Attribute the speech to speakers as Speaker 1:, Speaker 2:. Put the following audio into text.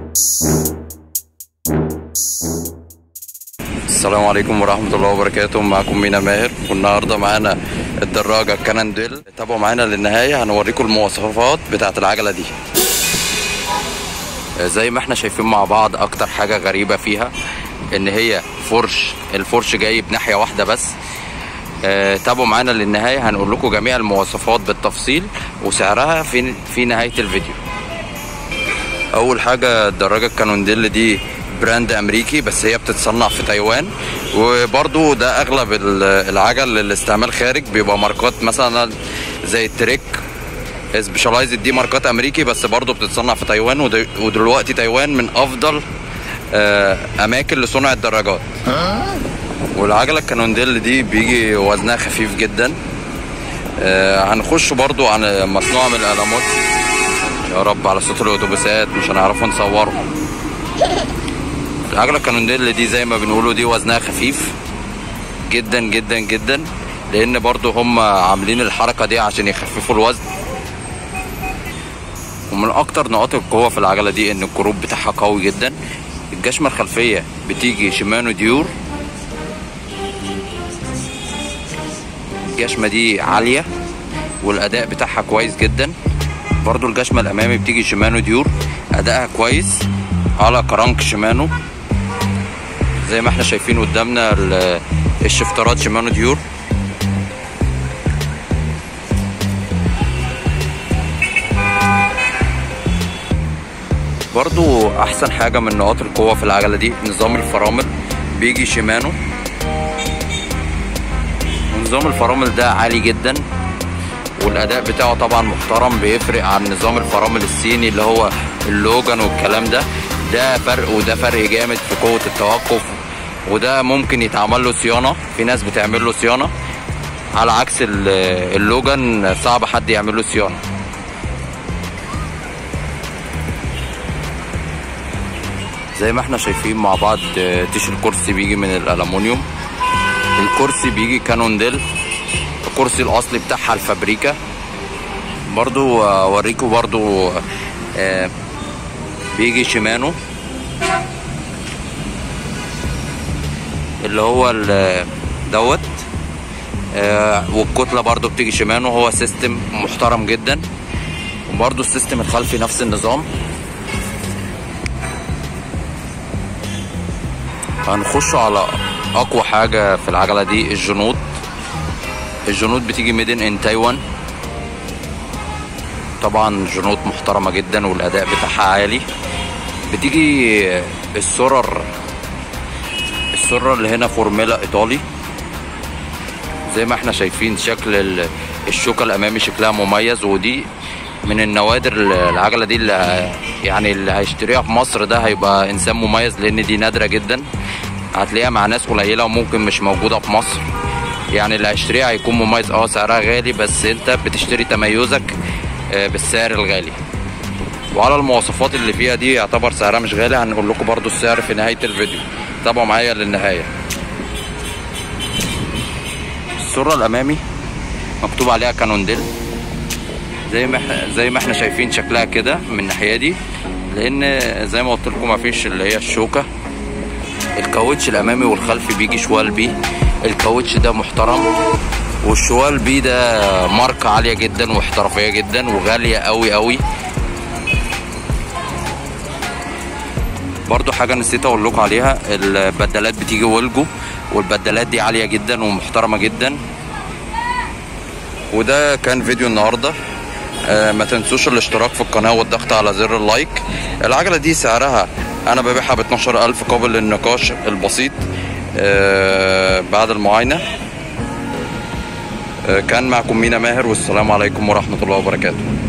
Speaker 1: السلام عليكم ورحمة الله وبركاته معكم مينا ماهر والنهاردة معانا الدراجة كاننديل تابعوا معانا للنهاية هنوريكم المواصفات بتاعة العجلة دي زي ما احنا شايفين مع بعض اكتر حاجة غريبة فيها ان هي فرش الفرش جاي بناحية واحدة بس آه، تابعوا معانا للنهاية هنقول لكم جميع المواصفات بالتفصيل وسعرها في في نهاية الفيديو اول حاجة الدراجة الكانونديل دي براند امريكي بس هي بتتصنع في تايوان وبرضو ده اغلب ال- العجل للاستعمال خارج بيبقى ماركات مثلا زي التريك سبيشالايزد دي ماركات امريكي بس برضو بتتصنع في تايوان ود- ودلوقتي تايوان من افضل آه، اماكن لصنع الدراجات والعجله الكانونديل دي بيجي وزنها خفيف جدا آه، هنخش برضو عن مصنوعه من الالموت يا رب على صوت الاتوبيسات مش هنعرفوا نصورهم العجله الكانونديل دي زي ما بنقولوا دي وزنها خفيف جدا جدا جدا لان برضو هم عاملين الحركه دي عشان يخففوا الوزن ومن اكتر نقاط القوه في العجله دي ان الكروب بتاعها قوي جدا الجشمه الخلفيه بتيجي شيمانو ديور الجشمه دي عاليه والاداء بتاعها كويس جدا برضو الجشمه الامامي بتيجي شيمانو ديور ادائها كويس على كرانك شيمانو زي ما احنا شايفين قدامنا ال- الشفترات شيمانو ديور برضو احسن حاجة من نقاط القوة في العجلة دي نظام الفرامل بيجي شيمانو ونظام الفرامل ده عالي جدا والاداء بتاعه طبعا محترم بيفرق عن نظام الفرامل الصيني اللي هو اللوجان والكلام ده ده فرق وده فرق جامد في قوة التوقف وده ممكن يتعمل له صيانة في ناس بتعمل له صيانة على عكس ال- اللوجان صعب حد يعمل له صيانة زي ما احنا شايفين مع بعض آه، تيش الكرسي بيجي من الالومنيوم الكرسي بيجي كانونديل الكرسي الاصلي بتاعها الفابريكا برضو آه، اوريكم برضو آه، بيجي شيمانو اللي هو ال- دوت آه، والكتلة برضو بتيجي شيمانو هو سيستم محترم جدا وبرضو السيستم الخلفي نفس النظام هنخش على اقوى حاجة في العجلة دي الجنود الجنود بتيجي ميدن ان تايوان طبعا جنود محترمة جدا والاداء بتاعها عالي بتيجي السرر السرة اللي هنا فورميلا ايطالي زي ما احنا شايفين شكل ال- الشوكة الامامي شكلها مميز ودي من النوادر العجلة دي اللي ه- يعني اللي هيشتريها في مصر ده هيبقى انسان مميز لان دي نادرة جدا هتلاقيها مع ناس قليلة وممكن مش موجودة في مصر يعني اللي هيشتريها هيكون مميز اه سعرها غالي بس انت بتشتري تميزك آه، بالسعر الغالي وعلى المواصفات اللي فيها دي يعتبر سعرها مش غالي هنقول لكم برضو السعر في نهاية الفيديو تابعوا معايا للنهاية السرة الأمامي مكتوب عليها كانونديل زي ما احنا زي ما احنا شايفين شكلها كده من الناحية دي لأن زي ما قلت لكم مفيش اللي هي الشوكة الكاوتش الأمامي والخلفي بيجي شوال بي الكاوتش ده محترم والشوال بي ده ماركة عالية جدا واحترافية جدا وغالية قوي قوي برضو حاجة نسيت اقول لكم عليها البدلات بتيجي ولجو والبدلات دي عالية جدا ومحترمة جدا وده كان فيديو النهاردة آه، ما تنسوش الاشتراك في القناة والضغط على زر اللايك العجلة دي سعرها انا ببيعها ب 12000 قابل للنقاش البسيط آه، بعد المعاينة آه، كان معكم مينا ماهر والسلام عليكم ورحمة الله وبركاته